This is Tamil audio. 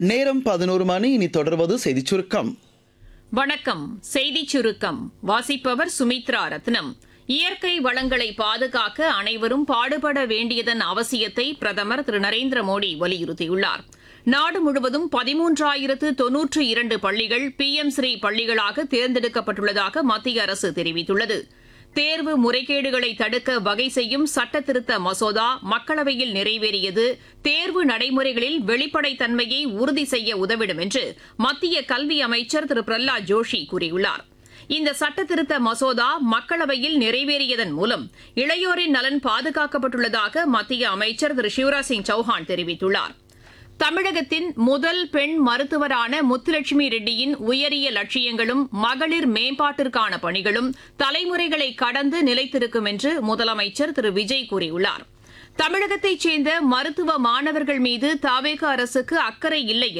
நேரம் பதினோரு மணி இனி தொடர்வது செய்திச் சுருக்கம் வணக்கம் செய்திச் சுருக்கம் வாசிப்பவர் சுமித்ரா ரத்னம் இயற்கை வளங்களை பாதுகாக்க அனைவரும் பாடுபட வேண்டியதன் அவசியத்தை பிரதமர் திரு நரேந்திர மோடி வலியுறுத்தியுள்ளார் நாடு முழுவதும் பதிமூன்றாயிரத்து தொன்னூற்று இரண்டு பள்ளிகள் பி எம் ஸ்ரீ பள்ளிகளாக தேர்ந்தெடுக்கப்பட்டுள்ளதாக மத்திய அரசு தெரிவித்துள்ளது தேர்வு முறைகேடுகளை தடுக்க வகை செய்யும் சட்ட திருத்த மசோதா மக்களவையில் நிறைவேறியது தேர்வு நடைமுறைகளில் வெளிப்படைத்தன்மையை உறுதி செய்ய உதவிடும் என்று மத்திய கல்வி அமைச்சர் திரு பிரஹ்லாத் ஜோஷி கூறியுள்ளார் இந்த சட்ட திருத்த மசோதா மக்களவையில் நிறைவேறியதன் மூலம் இளையோரின் நலன் பாதுகாக்கப்பட்டுள்ளதாக மத்திய அமைச்சர் திரு சிவராஜ் சிங் சௌஹான் தெரிவித்துள்ளார் தமிழகத்தின் முதல் பெண் மருத்துவரான முத்துலட்சுமி ரெட்டியின் உயரிய லட்சியங்களும் மகளிர் மேம்பாட்டிற்கான பணிகளும் தலைமுறைகளை கடந்து நிலைத்திருக்கும் என்று முதலமைச்சர் திரு விஜய் கூறியுள்ளார் தமிழகத்தைச் சேர்ந்த மருத்துவ மாணவர்கள் மீது தாவேக அரசுக்கு அக்கறை இல்லை